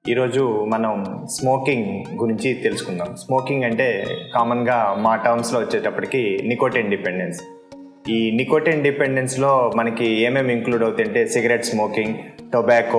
ఈరోజు మనం స్మోకింగ్ గురించి తెలుసుకుందాం స్మోకింగ్ అంటే కామన్గా మా టర్మ్స్లో వచ్చేటప్పటికి నికోటిన్ డిపెండెన్స్ ఈ నికోటిన్ డిపెండెన్స్లో మనకి ఏమేమి ఇంక్లూడ్ అవుతాయంటే సిగరెట్ స్మోకింగ్ టొబాకో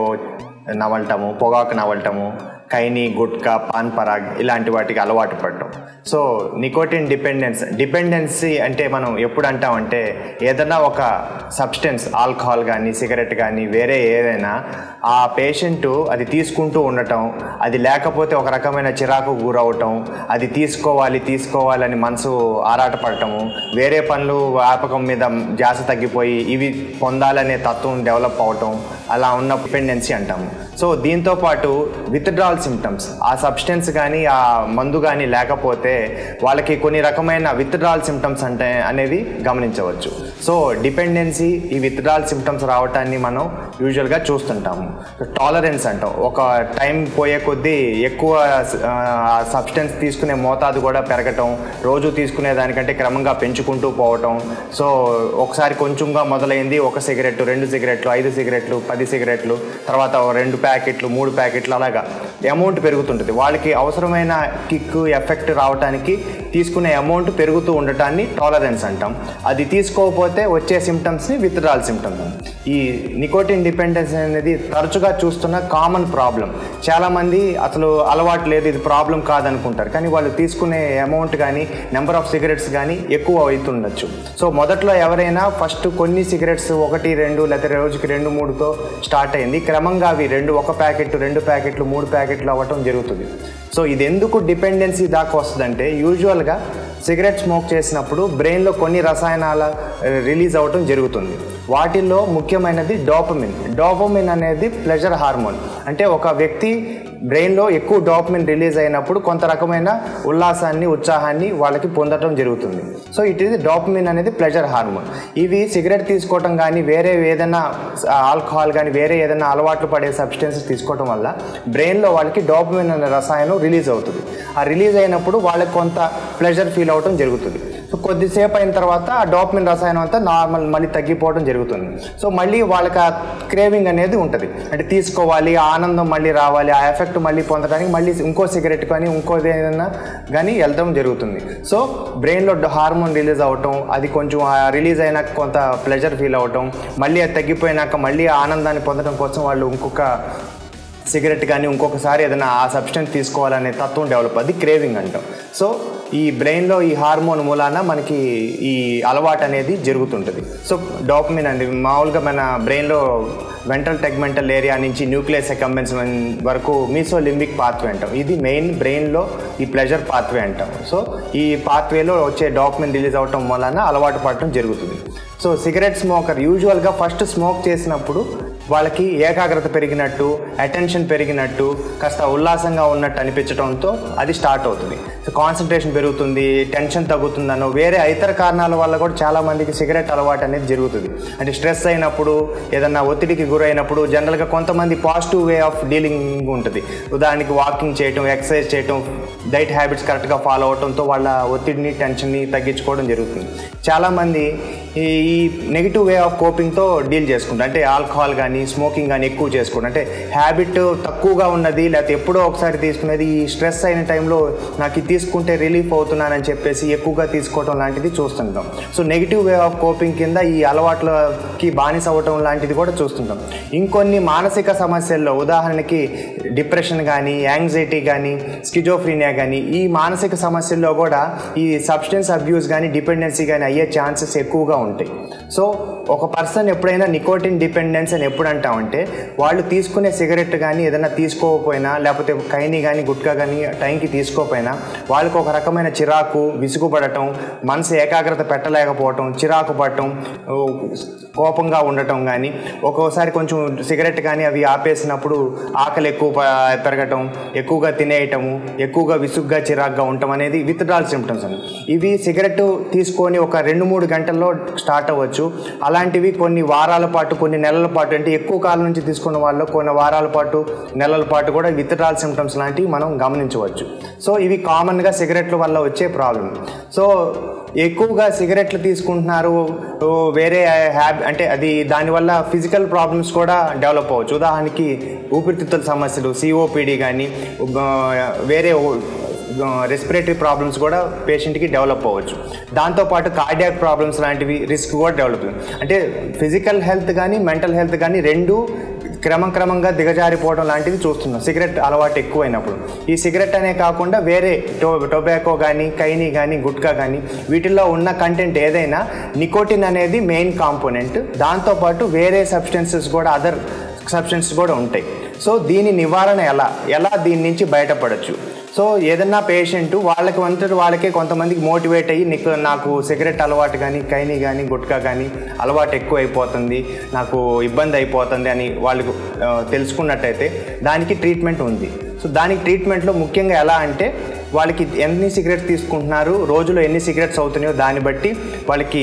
నవలటము పొగాకు నవలటము కైని గుట్కా పాన్ పరాగ్ ఇలాంటి వాటికి అలవాటు పడటం సో నికోటిన్ డిపెండెన్స్ డిపెండెన్సీ అంటే మనం ఎప్పుడు అంటామంటే ఏదైనా ఒక సబ్స్టెన్స్ ఆల్కహాల్ కానీ సిగరెట్ కానీ వేరే ఏదైనా ఆ పేషెంట్ అది తీసుకుంటూ ఉండటం అది లేకపోతే ఒక రకమైన చిరాకు గురవటం అది తీసుకోవాలి తీసుకోవాలని మనసు ఆరాటపడటము వేరే పనులు వ్యాపకం మీద జాస తగ్గిపోయి ఇవి పొందాలనే తత్వం డెవలప్ అవటం అలా ఉన్న డిపెండెన్సీ అంటాము సో దీంతో పాటు విత్డ్రాల్ సిమ్టమ్స్ ఆ సబ్స్టెన్స్ కానీ ఆ మందు కానీ లేకపోతే వాళ్ళకి కొన్ని రకమైన విత్డ్రాల్ సిమ్టమ్స్ అంటే అనేవి గమనించవచ్చు సో డిపెండెన్సీ ఈ విత్డ్రాల్ సిమ్టమ్స్ రావటాన్ని మనం యూజువల్గా చూస్తుంటాము టాలరెన్స్ అంటాం ఒక టైం పోయే కొద్దీ ఎక్కువ సబ్స్టెన్స్ తీసుకునే మోతాదు కూడా పెరగటం రోజు తీసుకునే దానికంటే క్రమంగా పెంచుకుంటూ పోవటం సో ఒకసారి కొంచెంగా మొదలైంది ఒక సిగరెట్ రెండు సిగరెట్లు ఐదు సిగరెట్లు పది సిగరెట్లు తర్వాత ఓ రెండు ప్యాకెట్లు మూడు ప్యాకెట్లు అలాగా అమౌంట్ పెరుగుతుంటుంది వాళ్ళకి అవసరమైన కిక్ ఎఫెక్ట్ రావడానికి తీసుకునే అమౌంట్ పెరుగుతూ ఉండటాన్ని టాలరెన్స్ అంటాం అది తీసుకోకపోతే వచ్చే సిమ్టమ్స్ని విత్డ్రాల్ సిమ్టమ్స్ ఈ నికోటిన్ డిపెండెన్స్ అనేది తరచుగా చూస్తున్న కామన్ ప్రాబ్లం చాలామంది అసలు అలవాటు లేదు ఇది ప్రాబ్లం కాదనుకుంటారు కానీ వాళ్ళు తీసుకునే అమౌంట్ కానీ నెంబర్ ఆఫ్ సిగరెట్స్ కానీ ఎక్కువ అవుతుండొచ్చు సో మొదట్లో ఎవరైనా ఫస్ట్ కొన్ని సిగరెట్స్ ఒకటి రెండు లేదా రోజుకి రెండు మూడుతో స్టార్ట్ అయింది క్రమంగా అవి రెండు ఒక ప్యాకెట్ రెండు ప్యాకెట్లు మూడు ప్యాకెట్లు అవ్వటం జరుగుతుంది సో ఇది ఎందుకు డిపెండెన్సీ దాకా వస్తుందంటే యూజువల్గా సిగరెట్ స్మోక్ చేసినప్పుడు బ్రెయిన్లో కొన్ని రసాయనాల రిలీజ్ అవ్వటం జరుగుతుంది వాటిల్లో ముఖ్యమైనది డోపమిన్ డోపమిన్ అనేది ప్లెజర్ హార్మోన్ అంటే ఒక వ్యక్తి బ్రెయిన్లో ఎక్కువ డోపమిన్ రిలీజ్ అయినప్పుడు కొంత రకమైన ఉల్లాసాన్ని ఉత్సాహాన్ని వాళ్ళకి పొందడం జరుగుతుంది సో ఇట్ ఇది డోపమిన్ అనేది ప్లెజర్ హార్మోన్ ఇవి సిగరెట్ తీసుకోవటం కానీ వేరే ఏదైనా ఆల్కహాల్ కానీ వేరే ఏదైనా అలవాట్లు పడే సబ్స్టెన్సెస్ తీసుకోవటం వల్ల బ్రెయిన్లో వాళ్ళకి డోపమిన్ అనే రసాయనం రిలీజ్ అవుతుంది ఆ రిలీజ్ అయినప్పుడు వాళ్ళకి కొంత ప్లెజర్ ఫీల్ అవటం జరుగుతుంది సో కొద్దిసేపు అయిన తర్వాత ఆ డోపమిన్ రసాయనం అంతా నార్మల్ మళ్ళీ తగ్గిపోవడం జరుగుతుంది సో మళ్ళీ వాళ్ళకి ఆ క్రేవింగ్ అనేది ఉంటుంది అంటే తీసుకోవాలి ఆ ఆనందం మళ్ళీ రావాలి ఆ ఎఫెక్ట్ మళ్ళీ పొందడానికి మళ్ళీ ఇంకో సిగరెట్ కానీ ఇంకోది ఏదైనా కానీ వెళ్తాం జరుగుతుంది సో బ్రెయిన్లో హార్మోన్ రిలీజ్ అవటం అది కొంచెం రిలీజ్ అయినాక కొంత ప్లెజర్ ఫీల్ అవటం మళ్ళీ అది తగ్గిపోయినాక మళ్ళీ ఆ ఆనందాన్ని పొందడం కోసం వాళ్ళు ఇంకొక సిగరెట్ కానీ ఇంకొకసారి ఏదైనా ఆ సబ్స్టెన్స్ తీసుకోవాలనే తత్వం డెవలప్ అది క్రేవింగ్ అంటాం సో ఈ బ్రెయిన్లో ఈ హార్మోన్ మూలాన మనకి ఈ అలవాటు అనేది జరుగుతుంటుంది సో డాపమిన్ అండి మామూలుగా మన బ్రెయిన్లో వెంట్రల్ టెగ్మెంటల్ ఏరియా నుంచి న్యూక్లియస్ ఎకంబెన్స్ వరకు మీసో లింబిక్ పాత్వే అంటాం ఇది మెయిన్ బ్రెయిన్లో ఈ ప్లెజర్ పాత్వే అంటాం సో ఈ పాత్వేలో వచ్చే డాపమిన్ రిలీజ్ అవటం వలన అలవాటు పడటం జరుగుతుంది సో సిగరెట్ స్మోకర్ యూజువల్గా ఫస్ట్ స్మోక్ చేసినప్పుడు వాళ్ళకి ఏకాగ్రత పెరిగినట్టు అటెన్షన్ పెరిగినట్టు కాస్త ఉల్లాసంగా ఉన్నట్టు అనిపించడంతో అది స్టార్ట్ అవుతుంది సో కాన్సన్ట్రేషన్ పెరుగుతుంది టెన్షన్ తగ్గుతుందనో వేరే ఇతర కారణాల వల్ల కూడా చాలామందికి సిగరెట్ అలవాటు అనేది జరుగుతుంది అంటే స్ట్రెస్ అయినప్పుడు ఏదన్నా ఒత్తిడికి గురైనప్పుడు జనరల్గా కొంతమంది పాజిటివ్ వే ఆఫ్ డీలింగ్ ఉంటుంది ఉదాహరణకి వాకింగ్ చేయటం ఎక్సర్సైజ్ చేయటం డైట్ హ్యాబిట్స్ కరెక్ట్గా ఫాలో అవడంతో వాళ్ళ ఒత్తిడిని టెన్షన్ని తగ్గించుకోవడం జరుగుతుంది చాలామంది ఈ నెగిటివ్ వే ఆఫ్ కోపింగ్తో డీల్ చేసుకుంటారు అంటే ఆల్కహాల్ కానీ స్మోకింగ్ కానీ ఎక్కువ చేసుకోవడం అంటే హ్యాబిట్ తక్కువగా ఉన్నది లేకపోతే ఎప్పుడో ఒకసారి తీసుకునేది ఈ స్ట్రెస్ అయిన టైంలో నాకు ఇది తీసుకుంటే రిలీఫ్ అవుతున్నానని చెప్పేసి ఎక్కువగా తీసుకోవడం లాంటిది చూస్తుంటాం so negative way of coping కింద ఈ అలవాట్లకి బానిస అవ్వటం లాంటిది కూడా చూస్తుంటాం ఇంకొన్ని మానసిక సమస్యల్లో ఉదాహరణకి డిప్రెషన్ కానీ యాంగ్జైటీ కానీ స్కిజోఫ్రీనియా కానీ ఈ మానసిక సమస్యల్లో కూడా ఈ సబ్స్టెన్స్ అబ్యూస్ కానీ డిపెండెన్సీ కానీ అయ్యే ఛాన్సెస్ ఎక్కువగా ఉంటాయి సో ఒక పర్సన్ ఎప్పుడైనా నికోటిన్ డిపెండెన్స్ అని ఎప్పుడు అంటామంటే వాళ్ళు తీసుకునే సిగరెట్ కానీ ఏదైనా తీసుకోకపోయినా లేకపోతే కైని కానీ గుట్కా కానీ టైంకి తీసుకోకపోయినా వాళ్ళకి ఒక రకమైన చిరాకు విసుగుపడటం మనసు ఏకాగ్రత పెట్టలేకపోవటం చిరాకు పడటం కోపంగా ఉండటం కానీ ఒక్కోసారి కొంచెం సిగరెట్ కానీ అవి ఆపేసినప్పుడు ఆకలి ఎక్కువ ప- పెరగటం ఎక్కువగా తినేయటము ఎక్కువగా విసుగ్గా చిరాగ్గా ఉండటం అనేది విత్డ్రాల్ సిమ్టమ్స్ అని ఇవి సిగరెట్ తీసుకొని ఒక రెండు మూడు గంటల్లో స్టార్ట్ అవ్వచ్చు అలాంటివి కొన్ని వారాల పాటు కొన్ని నెలల పాటు అంటే ఎక్కువ కాలం నుంచి తీసుకున్న వాళ్ళు కొన్ని వారాల పాటు నెలల పాటు కూడా విత్డ్రాల్ సిమ్టమ్స్ లాంటివి మనం గమనించవచ్చు సో ఇవి కామన్గా సిగరెట్ల వల్ల వచ్చే ప్రాబ్లం సో ఎక్కువగా సిగరెట్లు తీసుకుంటున్నారు ఓ వేరే హ్యాబ్ అంటే అది దానివల్ల ఫిజికల్ ప్రాబ్లమ్స్ కూడా డెవలప్ అవ్వచ్చు ఉదాహరణకి ఊపిరితిత్తుల సమస్యలు సిఓపిడి కానీ వేరే రెస్పిరేటరీ ప్రాబ్లమ్స్ కూడా పేషెంట్కి డెవలప్ అవ్వచ్చు దాంతోపాటు కార్డియాక్ ప్రాబ్లమ్స్ లాంటివి రిస్క్ కూడా డెవలప్ అంటే ఫిజికల్ హెల్త్ కానీ మెంటల్ హెల్త్ కానీ రెండు క్రమం క్రమంగా దిగజారిపోవడం లాంటివి చూస్తున్నాం సిగరెట్ అలవాటు ఎక్కువైనప్పుడు ఈ సిగరెట్ అనే కాకుండా వేరే టో టొబాకో కానీ కైని కానీ గుట్కా కానీ వీటిల్లో ఉన్న కంటెంట్ ఏదైనా నికోటిన్ అనేది మెయిన్ కాంపోనెంట్ దాంతోపాటు వేరే సబ్స్టెన్సెస్ కూడా అదర్ సబ్స్టెన్సెస్ కూడా ఉంటాయి సో దీని నివారణ ఎలా ఎలా దీని నుంచి బయటపడచ్చు సో ఏదన్నా పేషెంట్ వాళ్ళకి వంతటి వాళ్ళకే కొంతమందికి మోటివేట్ అయ్యి నీకు నాకు సిగరెట్ అలవాటు కానీ కైని కానీ గుట్కా కానీ అలవాటు ఎక్కువ అయిపోతుంది నాకు ఇబ్బంది అయిపోతుంది అని వాళ్ళకు ఆ, తెలుసుకున్నట్టయితే దానికి ట్రీట్మెంట్ ఉంది సో దానికి ట్రీట్మెంట్లో ముఖ్యంగా ఎలా అంటే వాళ్ళకి ఎన్ని సిగరెట్స్ తీసుకుంటున్నారు రోజులో ఎన్ని సిగరెట్స్ అవుతున్నాయో దాన్ని బట్టి వాళ్ళకి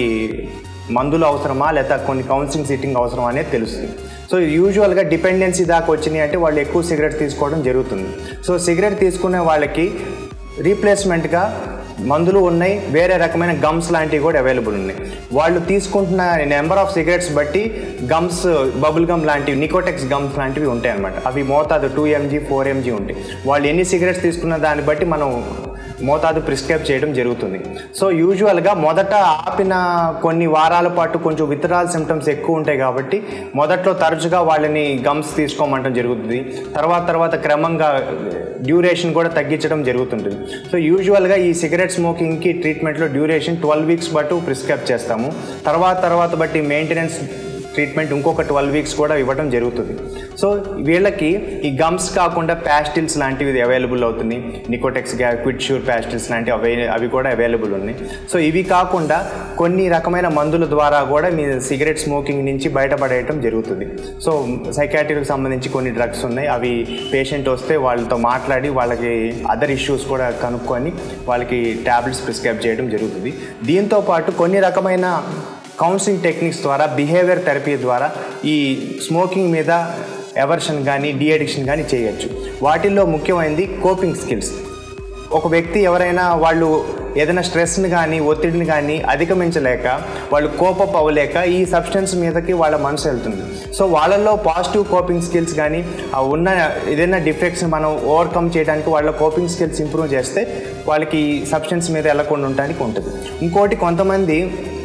మందులు అవసరమా లేదా కొన్ని కౌన్సిలింగ్ సిట్టింగ్ అవసరమా అనేది తెలుస్తుంది సో యూజువల్గా డిపెండెన్సీ దాకా వచ్చినాయి అంటే వాళ్ళు ఎక్కువ సిగరెట్ తీసుకోవడం జరుగుతుంది సో సిగరెట్ తీసుకునే వాళ్ళకి రీప్లేస్మెంట్గా మందులు ఉన్నాయి వేరే రకమైన గమ్స్ లాంటివి కూడా అవైలబుల్ ఉన్నాయి వాళ్ళు తీసుకుంటున్న నెంబర్ ఆఫ్ సిగరెట్స్ బట్టి గమ్స్ బబుల్ గమ్ లాంటివి నికోటెక్స్ గమ్స్ లాంటివి ఉంటాయి అనమాట అవి మోతాదు టూ ఎంజీ ఫోర్ ఎంజీ ఉంటాయి వాళ్ళు ఎన్ని సిగరెట్స్ తీసుకున్న దాన్ని బట్టి మనం మోతాదు ప్రిస్క్రైబ్ చేయడం జరుగుతుంది సో యూజువల్గా మొదట ఆపిన కొన్ని వారాల పాటు కొంచెం విత్రాల్ సిమ్టమ్స్ ఎక్కువ ఉంటాయి కాబట్టి మొదట్లో తరచుగా వాళ్ళని గమ్స్ తీసుకోమంటం జరుగుతుంది తర్వాత తర్వాత క్రమంగా డ్యూరేషన్ కూడా తగ్గించడం జరుగుతుంటుంది సో యూజువల్గా ఈ సిగరెట్ స్మోకింగ్కి ట్రీట్మెంట్లో డ్యూరేషన్ ట్వెల్వ్ వీక్స్ బట్టు ప్రిస్క్రైబ్ చేస్తాము తర్వాత తర్వాత బట్టి మెయింటెనెన్స్ ట్రీట్మెంట్ ఇంకొక ట్వెల్వ్ వీక్స్ కూడా ఇవ్వడం జరుగుతుంది సో వీళ్ళకి ఈ గమ్స్ కాకుండా ప్యాస్టిల్స్ లాంటివి అవైలబుల్ అవుతుంది నికోటెక్స్ క్విట్ షూర్ ప్యాస్టిల్స్ లాంటివి అవి అవి కూడా అవైలబుల్ ఉన్నాయి సో ఇవి కాకుండా కొన్ని రకమైన మందుల ద్వారా కూడా మీ సిగరెట్ స్మోకింగ్ నుంచి బయటపడేయటం జరుగుతుంది సో సైకాట్రీకి సంబంధించి కొన్ని డ్రగ్స్ ఉన్నాయి అవి పేషెంట్ వస్తే వాళ్ళతో మాట్లాడి వాళ్ళకి అదర్ ఇష్యూస్ కూడా కనుక్కొని వాళ్ళకి ట్యాబ్లెట్స్ ప్రిస్క్రైబ్ చేయడం జరుగుతుంది దీంతో పాటు కొన్ని రకమైన కౌన్సిలింగ్ టెక్నిక్స్ ద్వారా బిహేవియర్ థెరపీ ద్వారా ఈ స్మోకింగ్ మీద ఎవర్షన్ కానీ డిఅడిక్షన్ కానీ చేయొచ్చు వాటిల్లో ముఖ్యమైనది కోపింగ్ స్కిల్స్ ఒక వ్యక్తి ఎవరైనా వాళ్ళు ఏదైనా స్ట్రెస్ని కానీ ఒత్తిడిని కానీ అధిగమించలేక వాళ్ళు కోపప్ అవ్వలేక ఈ సబ్స్టెన్స్ మీదకి వాళ్ళ మనసు వెళ్తుంది సో వాళ్ళల్లో పాజిటివ్ కోపింగ్ స్కిల్స్ కానీ ఆ ఉన్న ఏదైనా డిఫెక్ట్స్ని మనం ఓవర్కమ్ చేయడానికి వాళ్ళ కోపింగ్ స్కిల్స్ ఇంప్రూవ్ చేస్తే వాళ్ళకి ఈ సబ్స్టెన్స్ మీద వెళ్ళకుండా ఉండడానికి ఉంటుంది ఇంకోటి కొంతమంది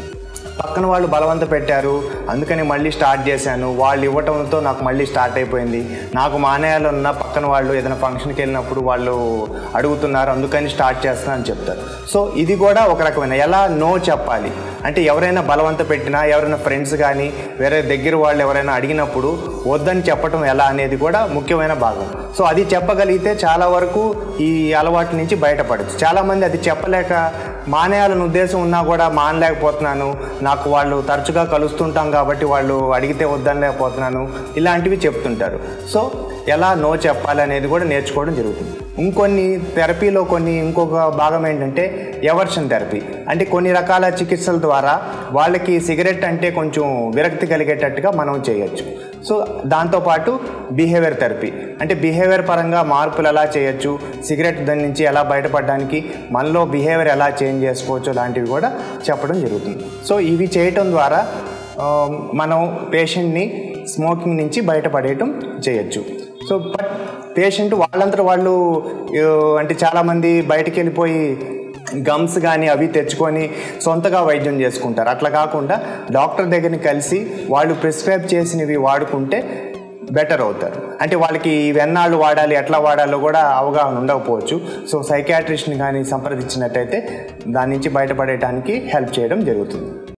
పక్కన వాళ్ళు బలవంత పెట్టారు అందుకని మళ్ళీ స్టార్ట్ చేశాను వాళ్ళు ఇవ్వటంతో నాకు మళ్ళీ స్టార్ట్ అయిపోయింది నాకు మానేయాలన్న పక్కన వాళ్ళు ఏదైనా ఫంక్షన్కి వెళ్ళినప్పుడు వాళ్ళు అడుగుతున్నారు అందుకని స్టార్ట్ చేస్తున్నా అని చెప్తారు సో ఇది కూడా ఒక రకమైన ఎలా నో చెప్పాలి అంటే ఎవరైనా బలవంత పెట్టినా ఎవరైనా ఫ్రెండ్స్ కానీ వేరే దగ్గర వాళ్ళు ఎవరైనా అడిగినప్పుడు వద్దని చెప్పటం ఎలా అనేది కూడా ముఖ్యమైన భాగం సో అది చెప్పగలిగితే చాలా వరకు ఈ అలవాటు నుంచి బయటపడచ్చు చాలామంది అది చెప్పలేక మానేయాలని ఉద్దేశం ఉన్నా కూడా మానలేకపోతున్నాను నాకు వాళ్ళు తరచుగా కలుస్తుంటాం కాబట్టి వాళ్ళు అడిగితే వద్దనలేకపోతున్నాను ఇలాంటివి చెప్తుంటారు సో ఎలా నో చెప్పాలి అనేది కూడా నేర్చుకోవడం జరుగుతుంది ఇంకొన్ని థెరపీలో కొన్ని ఇంకొక భాగం ఏంటంటే ఎవర్షన్ థెరపీ అంటే కొన్ని రకాల చికిత్సల ద్వారా వాళ్ళకి సిగరెట్ అంటే కొంచెం విరక్తి కలిగేటట్టుగా మనం చేయొచ్చు సో దాంతోపాటు బిహేవియర్ థెరపీ అంటే బిహేవియర్ పరంగా మార్పులు ఎలా చేయొచ్చు సిగరెట్ దాని నుంచి ఎలా బయటపడడానికి మనలో బిహేవియర్ ఎలా చేంజ్ చేసుకోవచ్చో లాంటివి కూడా చెప్పడం జరుగుతుంది సో ఇవి చేయటం ద్వారా ఆ, మనం పేషెంట్ని స్మోకింగ్ నుంచి బయటపడేయటం చేయొచ్చు సో బట్ పేషెంట్ వాళ్ళంతా వాళ్ళు ఆ, అంటే చాలామంది బయటికి వెళ్ళిపోయి గమ్స్ కానీ అవి తెచ్చుకొని సొంతగా వైద్యం చేసుకుంటారు అట్లా కాకుండా డాక్టర్ దగ్గరికి కలిసి వాళ్ళు ప్రిస్క్రైబ్ చేసినవి వాడుకుంటే బెటర్ అవుతారు అంటే వాళ్ళకి ఇవి ఎన్నాళ్ళు వాడాలి ఎట్లా వాడాలో కూడా అవగాహన ఉండకపోవచ్చు సో సైకాట్రిస్ట్ని కానీ సంప్రదించినట్టయితే దాని నుంచి బయటపడేయడానికి హెల్ప్ చేయడం జరుగుతుంది